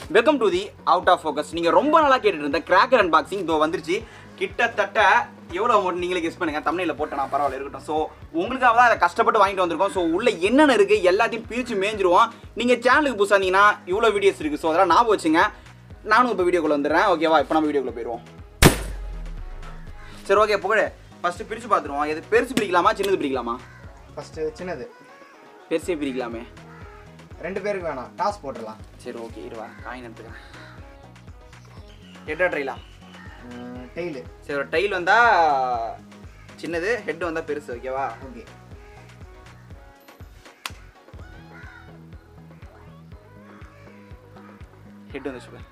Welcome to the out of focus நீங்க ரொம்ப நாளா கேட்டுட்டு இருந்த கிராக்கர் அன்பாக்சிங் இதோ வந்துருச்சு கிட்டத்தட்ட எவ்வளோ அமௌண்ட் நீங்களே கெஸ் பண்ணுங்க தமிழில் போட்டு நான் பரவாயில்ல இருக்கட்டும் ஸோ உங்களுக்காக தான் அதை கஷ்டப்பட்டு வாங்கிட்டு வந்திருக்கோம் ஸோ உள்ள என்னென்ன இருக்கு எல்லாத்தையும் பிரித்து மேய்ஞ்சிருவோம் நீங்கள் சேனலுக்கு புதுசாக இருந்தீங்கன்னா இவ்வளோ வீடியோஸ் இருக்கு ஸோ அதெல்லாம் ஞாபகம் வச்சுங்க நானும் இப்போ வீடியோக்குள்ள வந்துடுறேன் ஓகேவா இப்போ நம்ம வீடியோக்குள்ள போயிடுவோம் சரி ஓகே புகழ் ஃபர்ஸ்ட் பிரித்து பார்த்துருவோம் எது பெருசு பிரிக்கலாமா சின்னது பிரிக்கலாமா ஃபஸ்ட்டு சின்னது பெருசே பிரிக்கலாமே ரெண்டு பேருக்கு வேணாம் டாஸ் போட்டுடலாம் சரி ஓகே இருவா காயின் எடுத்துக்கிறேன் ஹெட்டா ட்ரைலா டெய்லு சரி ஒரு டைல் வந்தா சின்னது ஹெட் வந்தா பெருசு ஓகேவா ஓகே ஹெட் வந்து சூப்பர்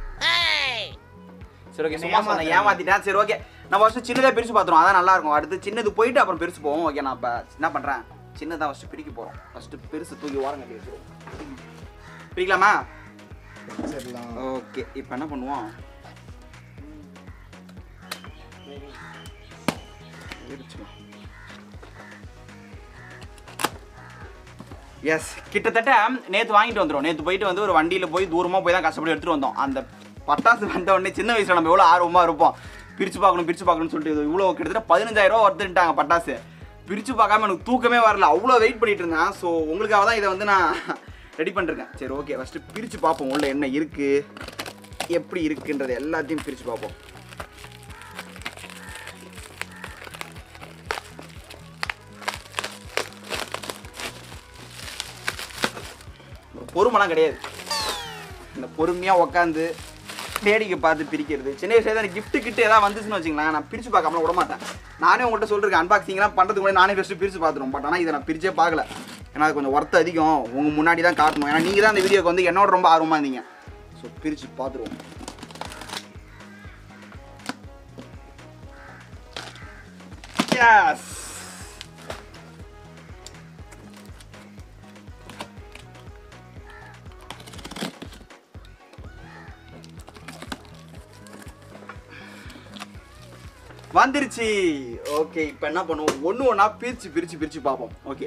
சரி ஓகே என்னை சும்மா சொன்னேன் ஏமாத்திட்டேன் சரி ஓகே நம்ம ஃபர்ஸ்ட் சின்னதே பிரிச்சு பார்த்துருவோம் அதான் நல்லா இருக்கும் அடுத்து சின்னது போயிட்டு அப்புறம் பெருசு போவோம் ஓகே நான் இப்போ என்ன பண்ணுறேன் சின்னதான் ஃபர்ஸ்ட் பிரிக்க போகிறோம் ஃபர்ஸ்ட் பெருசு தூக்கி ஓரம் கட்டி வச்சிருவோம் பிரிக்கலாமா சரிலாம் ஓகே இப்போ என்ன பண்ணுவோம் பிரிச்சுக்கலாம் எஸ் கிட்டத்தட்ட நேற்று வாங்கிட்டு வந்துடும் நேற்று போயிட்டு வந்து ஒரு வண்டியில் போய் தூரமாக போய் தான் கஷ்டப்பட்டு எடுத்துகிட்டு வந்தோம் அந்த பட்டாசு வந்த உடனே சின்ன வயசில் நம்ம எவ்வளோ ஆர்வமாக இருப்போம் பிரித்து பார்க்கணும் பிரித்து பார்க்கணும்னு சொல்லிட்டு இது இவ்வளோ கிட்டத்தட்ட பதினஞ்சாயிரம் ரூபா வருதுன்ட்டாங்க பட்டாசு பிரித்து பார்க்காம எனக்கு தூக்கமே வரல அவ்வளோ வெயிட் பண்ணிட்டு இருந்தேன் ஸோ உங்களுக்காக தான் இதை வந்து நான் ரெடி பண்ணிருக்கேன் சரி ஓகே ஃபஸ்ட்டு பிரித்து பார்ப்போம் உள்ள என்ன இருக்குது எப்படி இருக்குன்றது எல்லாத்தையும் பிரித்து பார்ப்போம் பொறுமைலாம் கிடையாது இந்த பொறுமையாக உட்காந்து வேடிக்கை பார்த்து பிரிக்கிறது சின்ன வயசுல தான் கிஃப்ட்டு கிட்ட ஏதாவது வந்துச்சுன்னு வச்சுங்களேன் நான் பிரித்து பார்க்காம விட மாட்டேன் நானே உங்கள்கிட்ட சொல்லிருக்கேன் அன்பாக்சிங்லாம் பண்ணுறதுக்கு முன்னாடி நானே ஃபஸ்ட்டு பிரித்து பார்த்துருவோம் பட் ஆனால் இதை நான் பிரிச்சே பார்க்கல ஏன்னா அது கொஞ்சம் ஒர்த்து அதிகம் உங்கள் முன்னாடி தான் காட்டணும் ஏன்னா நீங்கள் தான் இந்த வீடியோக்கு வந்து என்னோட ரொம்ப ஆர்வமாக இருந்தீங்க ஸோ பிரித்து பார்த்துருவோம் Yes! வந்துருச்சு ஓகே இப்போ என்ன பண்ணுவோம் ஒன்று ஒன்றா பிரித்து பிரித்து பிரித்து பார்ப்போம் ஓகே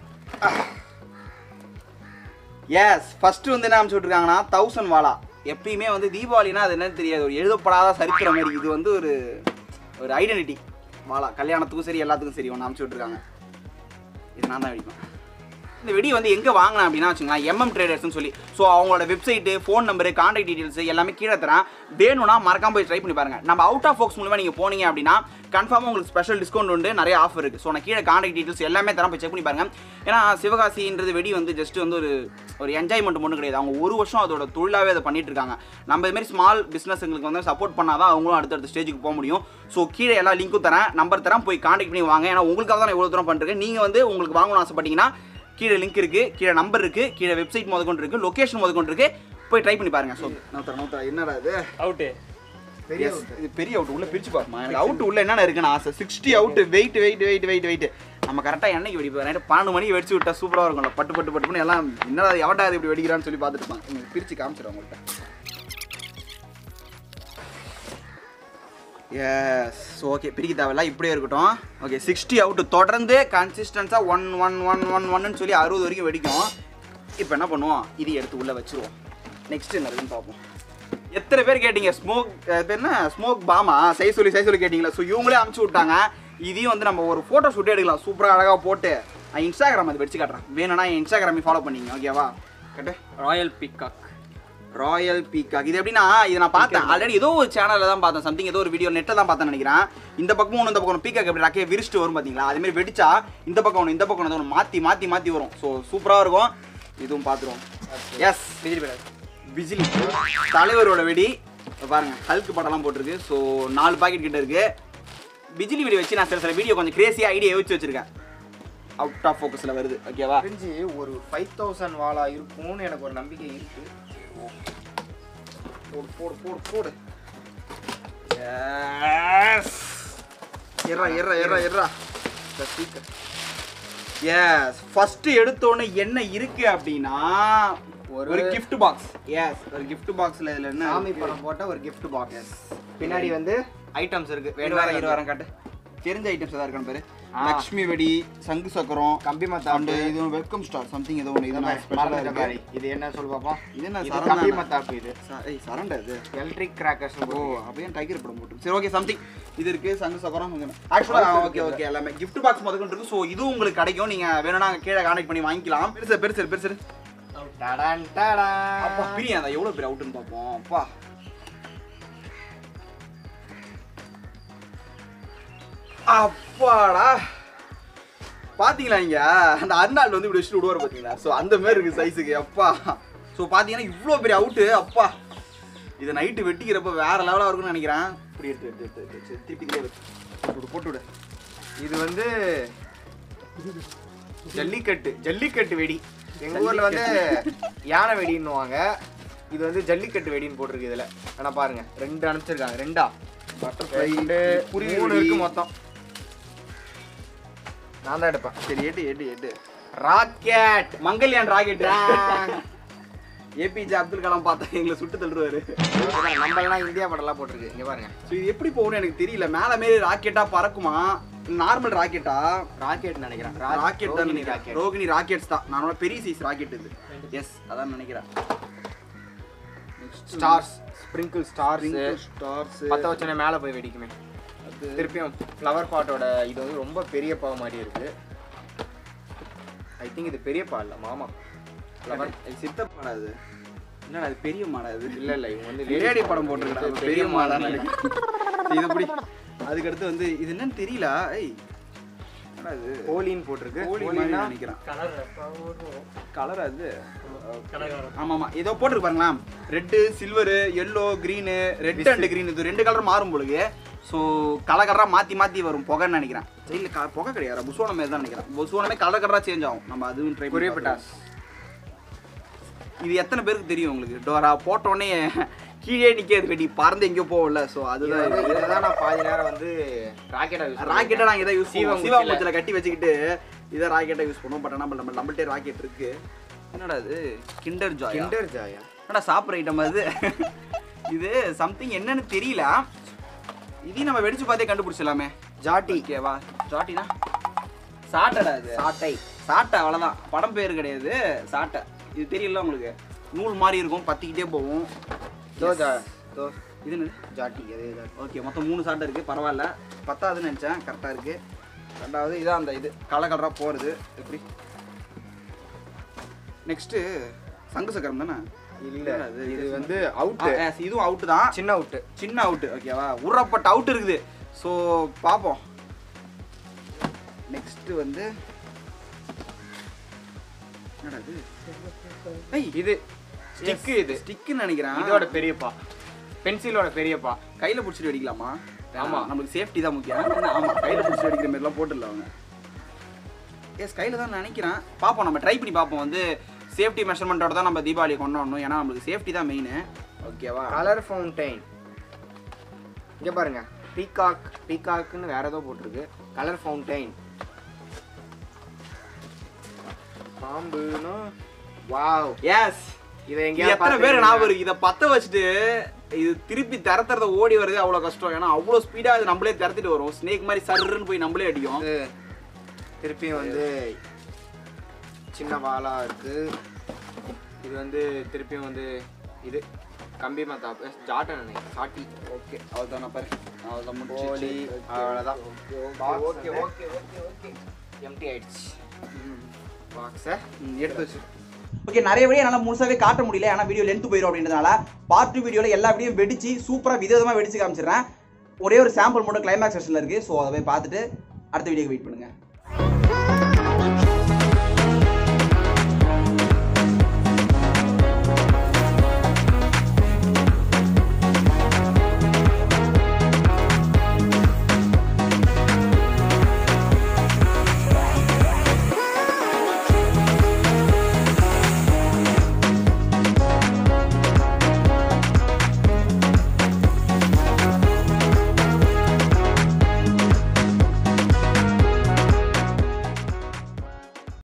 எஸ் ஃபர்ஸ்ட் வந்து என்ன அனுப்பிச்சு விட்ருக்காங்கன்னா தௌசண்ட் வாலா எப்பயுமே வந்து தீபாவளினா அது என்னன்னு தெரியாது ஒரு எழுதப்படாத சரித்திர மாதிரி இது வந்து ஒரு ஒரு ஐடென்டிட்டி வாலா கல்யாணத்துக்கும் சரி எல்லாத்துக்கும் சரி ஒன்று அனுப்பிச்சு விட்ருக்காங்க இது நான் தான் வெடிப்பேன் இந்த வெடி வந்து எங்கே வாங்கினேன் அப்படின்னா வச்சுங்களேன் எம்எம் ட்ரேடர்ஸ்னு சொல்லி ஸோ அவங்களோட website phone number contact details எல்லாமே கீழே தரேன் வேணும்னா மறக்காம போய் ட்ரை பண்ணி பாருங்க நம்ம அவுட் ஆஃப் ஃபோக்ஸ் மூலமாக நீங்கள் போனீங்க அப்படின்னா கன்ஃபார்மாக உங்களுக்கு ஸ்பெஷல் டிஸ்கவுண்ட் உண்டு நிறைய ஆஃபர் இருக்குது ஸோ நான் கீழே கான்டாக்ட் டீடைல்ஸ் எல்லாமே தரேன் போய் செக் பண்ணி பாருங்க ஏன்னா சிவகாசின்றது வெடி வந்து ஜஸ்ட் வந்து ஒரு ஒரு என்ஜாய்மெண்ட் மட்டும் கிடையாது அவங்க ஒரு வருஷம் அதோட தொழிலாகவே அதை பண்ணிட்டு இருக்காங்க நம்ம இதுமாரி ஸ்மால் பிஸ்னஸ்ங்களுக்கு வந்து சப்போர்ட் பண்ணாதான் அவங்களும் அடுத்தடுத்த ஸ்டேஜுக்கு போக முடியும் ஸோ கீழே எல்லா லிங்க்கும் தரேன் நம்பர் தரேன் போய் கான்டாக்ட் பண்ணி வாங்க ஏன்னா உங்களுக்காக தான் நான் இவ்வளோ தூரம் பண்ணிருக்கேன் நீங்கள் வந்து உங்களுக்கு வாங்கணும்னு ஆசைப்பட்டீங்கன்னா கீழே லிங்க் இருக்கு கீழே நம்பர் இருக்கு கீழே வெப்சைட் முதற்கொண்டு இருக்கு லொகேஷன் முதற்கொண்டு இருக்கு போய் ட்ரை பண்ணி பாருங்க ஸோ நோத்தா நோத்தா என்னடா இது அவுட்டு பெரிய Yes, இது பெரிய அவுட் உள்ள பிரிச்சு பாருமா எனக்கு அவுட் உள்ள என்னென்ன இருக்குன்னு ஆசை sixty out wait wait wait wait wait நம்ம கரெக்டாக என்னைக்கு வெடிப்போம் நைட்டு பன்னெண்டு மணிக்கு வெடிச்சு விட்டா சூப்பராக இருக்கும்ல பட்டு பட்டு பட்டுன்னு எல்லாம் என்னடா எவட்டா இது இப்படி வெடிக்கிறான்னு சொல்லி பார்த்துட்டு இருப்பாங்க உங்களுக்கு பிரிச்சு காமிச்சிடும் உங்கள்கிட்ட எஸ் ஓகே பிரிக்க தேவையில்ல இப்படியே இருக்கட்டும் ஓகே சிக்ஸ்டி அவுட் தொடர்ந்து கன்சிஸ்டன்ஸாக ஒன் ஒன் ஒன் ஒன் ஒன்னு சொல்லி அறுபது வரைக்கும் வெடிக்கும் இப்போ என்ன பண்ணுவோம் இது எடுத்து உள்ளே வச்சிருவோம் நெக்ஸ்ட் என்ன இருக்குன்னு பார்ப்போம் எத்தனை பேர் கேட்டீங்க ஸ்மோக் பேர் என்ன ஸ்மோக் பாமா சை சொல்லி சை சொல்லி கேட்டிங்களா ஸோ இவங்களே அமுச்சு விட்டாங்க இதையும் வந்து நம்ம ஒரு ஃபோட்டோ ஷூட்டே எடுக்கலாம் சூப்பராக அழகாக போட்டு நான் இன்ஸ்டாகிராம் அது வச்சு காட்டுறேன் வேணும்னா என் இன்ஸ்டாகிராமே ஃபாலோ பண்ணிங்க ஓகேவா கட்டு ராயல் பிக்காக் ராயல் பீகாக் இது எப்படின்னா இது நான் பார்த்தேன் ஆல்ரெடி ஏதோ ஒரு சேனலில் தான் பார்த்தேன் சம்திங் ஏதோ ஒரு வீடியோ நெட்டில் தான் பார்த்தேன் நினைக்கிறேன் இந்த பக்கமும் ஒன்று இந்த பக்கம் பீகாக் எப்படி ரக்கையை விரிச்சிட்டு வரும் பார்த்தீங்களா அதே மாதிரி வெடிச்சா இந்த பக்கம் ஒன்று இந்த பக்கம் ஒன்று மாற்றி மாற்றி மாற்றி வரும் ஸோ சூப்பராக இருக்கும் இதுவும் பார்த்துருவோம் எஸ் பிஜிலி பேர் பிஜிலி தலைவரோட வெடி இப்ப பாருங்க ஹல்க் படம்லாம் போட்டிருக்கு ஸோ நாலு பாக்கெட் கிட்ட இருக்கு பிஜிலி வெடி வச்சு நான் சில சில வீடியோ கொஞ்சம் கிரேசியாக ஐடியா யோசிச்சு வச்சிருக்கேன் அவுட் ஆஃப் ஃபோக்கஸில் வருது ஓகேவா தெரிஞ்சு ஒரு ஃபைவ் தௌசண்ட் வாலா இருக்கும்னு எனக்கு ஒரு நம்பிக்கை இருக்கு போடு போடு போடு போடு எஸ் எர்ரா எர்ரா எர்ரா எர்ரா எஸ் ஃபர்ஸ்ட் எடுத்தோன்னே என்ன இருக்கு அப்படின்னா ஒரு ஒரு- கிஃப்ட் பாக்ஸ் எஸ் ஒரு gift பாக்ஸ்ல இதுல என்ன சாமி இருக்கு? படம் போட்ட ஒரு gift பாக்ஸ் பின்னாடி வந்து ஐட்டம்ஸ் இருக்கு வேணும் வேற இரு வாரம் காட்டு தெரிஞ்ச ஐட்டம்ஸ் ஏதாவது இருக்கான்னு பாரு ஆ. லக்ஷ்மி வெடி சங்கு சக்கரம் கம்பி அண்ட் மத்தாப்பு இது வெல்கம் ஸ்டார் சம்திங் ஏதோ ஒன்று இது இதெல்லாம் ஸ்பெஷலாக மறந்துட்ட இருக்கு பாரு. இது என்ன சொல்லு பாப்போம் இது என்ன இது சரம் கம்பி தானே? மத்தாப்பு இது ச- ஏய் சரண்டா இது எலக்ட்ரிக் கிராக்கர்ஸ் ஓ அப்படியே டைகர் படம் போட்டு சரி ஓகே சம்திங் இது இருக்கு சங்கு சக்கரம் ஆக்சுவலாக ஓகே ஓகே எல்லாமே gift பாக்ஸ் முதல்ல இருக்கு ஸோ இதுவும் உங்களுக்கு கிடைக்கும் நீங்க வேணும்னா கீழே கான்டெக்ட் பண்ணி வாங்கிக்கலாம் பெருசு பெருசு பெருசு டடான் டடான். அப்பா பிரியா அந்த எவ்வளோ பெரிய அவுட்டுன்னு பார்ப்போம் அப்பா அப்பாடா பாத்தீங்களா நீங்க அந்த அர்னால்டு வந்து இப்படி வச்சுட்டு விடுவார் பாத்தீங்களா ஸோ அந்த மாதிரி இருக்கு சைஸுக்கு அப்பா ஸோ பாத்தீங்கன்னா இவ்வளோ பெரிய அவுட்டு அப்பா இதை நைட்டு வெட்டிக்கிறப்ப வேற லெவலாக இருக்கும்னு நினைக்கிறேன் இப்படி எடுத்து எடுத்து எடுத்து எடுத்து எடுத்து திருப்பி இதுலயே வச்சு போட்டு விடு, போட்டு விடு இது வந்து ஜல்லிக்கட்டு ஜல்லிக்கட்டு வெடி எங்க ஊர்ல வந்து யானை வெடின்னுவாங்க இது வந்து ஜல்லிக்கட்டு வெடின்னு போட்டிருக்கு இதுல ஆனா பாருங்க ரெண்டு அனுப்பிச்சிருக்காங்க ரெண்டா பட்டர்ஃப்ளை ரெண்டு குருவி மூணு வெடி. இருக்கு மொத்தம் நான் தான் எடுப்பேன் சரி எட்டு எட்டு எட்டு ராக்கெட் மங்கல்யான் ராக்கெட் ஏபிஜே அப்துல் கலாம் பார்த்தா எங்களை சுட்டு தள்ளுவாரு நம்ம எல்லாம் இந்தியா படம்லாம் போட்டிருக்கு இங்க பாருங்க ஸோ இது எப்படி போகணும்னு எனக்கு தெரியல மேல மாரி ராக்கெட்டா பறக்குமா நார்மல் ராக்கெட்டா ராக்கெட் நினைக்கிறேன் ராக்கெட் தான் ரோகிணி நினைக்கிறேன் ராக்கெட் ரோகிணி ராக்கெட்ஸ் தான் நான் பெரிய சைஸ் ராக்கெட் இது எஸ் அதான் நினைக்கிறேன் ஸ்டார்ஸ் ஸ்ப்ரிங்கிள் ஸ்டார்ஸ் ஸ்டார்ஸ் பத்த வச்சோன்னே மேலே போய் வெடிக்குமே திருப்பியும் ஃப்ளவர் பாட்டோட இது வந்து ரொம்ப பெரிய பா மாதிரி இருக்கு ஐ திங்க் இது பெரிய பா இல்ல மாமா ஃப்ளவர் சித்தப்பாடா இது என்னடா அது பெரிய மாடா இது இல்ல இல்ல இவங்க வந்து லேடி படம் போட்டிருக்காங்க பெரிய மாடா மாடா இது எப்படி அதுக்கடுத்து வந்து இது என்னன்னு தெரியல ஐய் என்னடா இது கோலின்னு போட்டிருக்கு கோழி மாதிரி கோலின்னா நினைக்கிறேன் கலர் அது ஆமா ஆமா ஏதோ போட்டுருக்கு பாருங்களேன் red silver yellow green red and green இது ரெண்டு கலர் மாறும் பொழுது ஸோ கலர் கலராக மாற்றி மாற்றி வரும் புகைன்னு நினைக்கிறேன் இல்லை க புகை கிடையாது புசுவான மாதிரி தான் நினைக்கிறேன் புசுவானமே கலர் கலராக சேஞ்ச் ஆகும் நம்ம அதுவும் ட்ரை கொரிய பண்ணி பட்டாஸ் இது எத்தனை பேருக்கு தெரியும் உங்களுக்கு டோரா போட்ட உடனே கீழே நிற்கிறது வெடி பறந்து எங்கேயோ போகல ஸோ அதுதான் இது. இதுதான் நான் பாதி நேரம் வந்து ராக்கெட்டா யூஸ் ராக்கெட்டை நாங்கள் இதை யூஸ் சீவம் பண்ணுவோம் குச்சியில. சீவாங்குச்சியில் கட்டி வச்சுக்கிட்டு இதை ராக்கெட்டை யூஸ் பண்ணுவோம் பட் நம்ம நம்ம நம்மள்ட்டே ராக்கெட் இருக்கு என்னடா இது கிண்டர் ஜாய் கிண்டர் ஜாயா என்னடா சாப்பிட்ற ஐட்டம் அது இது சம்திங் என்னன்னு தெரியல இதையும் நம்ம வெடிச்சு பார்த்தே கண்டுபிடிச்சலாமே ஜாட்டி ஓகேவா ஜாட்டினா சாட்டடா இது சாட்டை சாட்டை அவ்வளோதான் படம் பேர் கிடையாது சாட்டை இது தெரியல உங்களுக்கு நூல் மாதிரி இருக்கும் பத்திக்கிட்டே போகும் தோ ஜா தோ இது என்னது ஜாட்டி எது ஜாட்டி ஓகே மொத்தம் மூணு சாட்டை இருக்குது பரவாயில்ல பத்தாதுன்னு நினச்சேன் கரெக்டாக இருக்குது ரெண்டாவது இதான் அந்த இது கலர் கலராக போகிறது எப்படி நெக்ஸ்ட்டு சங்கு சக்கரம் தானே இல்ல அது இது வந்து அவுட் ஆ, yes, இதுவும் அவுட்டு தான் சின்ன அவுட் சின்ன அவுட்டு ஓகேவா உருப்பட்ட அவுட் இருக்குது ஸோ பார்ப்போம் நெக்ஸ்ட் வந்து என்னடா இது ஏய் இது ஸ்டிக் இது ஸ்டிக்குன்னு நினைக்கிறேன் இதோட பெரியப்பா பென்சிலோட பெரியப்பா கையில பிடிச்சிட்டு வெடிக்கலாமா ஆமா. ஆமா நமக்கு சேஃப்டி தான் முக்கியம் ஆமா கையில பிடிச்சி வெடிக்கிற மாதிரிலாம் போட்டுடல அவங்க எஸ் கையில தான் நினைக்கிறேன் பார்ப்போம் நம்ம ட்ரை பண்ணி பார்ப்போம் வந்து சேஃப்டி மெஷர்மெண்ட்டோட தான் நம்ம தீபாவளி கொண்டாடணும் ஏன்னா நம்மளுக்கு சேஃப்டி தான் மெயின் ஓகேவா கலர் ஃபவுண்டைன் இங்க பாருங்க பீகாக் பீகாக்னு வேற ஏதோ போட்டிருக்கு கலர் ஃபவுண்டைன் பாம்புனா வாவ் எஸ் இதை இது எங்கேயா எத்தனை பேர் ஞாபகம் இருக்கு இதை பத்த வச்சுட்டு இது திருப்பி திறத்துறத ஓடி வருது அவ்வளோ கஷ்டம் ஏன்னா அவ்வளோ ஸ்பீடாக இது நம்மளே திறத்திட்டு வரும் ஸ்னேக் மாதிரி சர்ருன்னு போய் நம்மளே அடிக்கும் வந்து திருப்பியும் வந்து சின்ன வாளா இருக்கு இது வந்து திருப்பியும் வந்து இது கம்பி மத்தாப்பு ஜாட்டை நினைக்கிறேன் சாட்டி ஓகே அவ்வளோதான் பாரு அவ்வளோதான் கோழி முடிச்சு அவ்வளோதான் okay okay okay okay empty ஆயிடுச்சு பாக்ஸை ம், எடுத்து வச்சு ஓகே நிறைய வீடியோ என்னால் முழுசாவே காட்ட முடியல ஏன்னா வீடியோ லென்த் போயிடும் அப்படின்றதுனால பார்ட் டூ வீடியோவில் எல்லா வீடியோ வெடிச்சு சூப்பராக விதவிதமாக வெடிச்சு காமிச்சிடுறேன் ஒரே ஒரு சாம்பிள் மட்டும் கிளைமேக்ஸ் செஷனில் இருக்குது ஸோ அதை போய் பார்த்துட்டு அடுத்த வீடியோக்கு வெயிட் பண்ணுங்கள்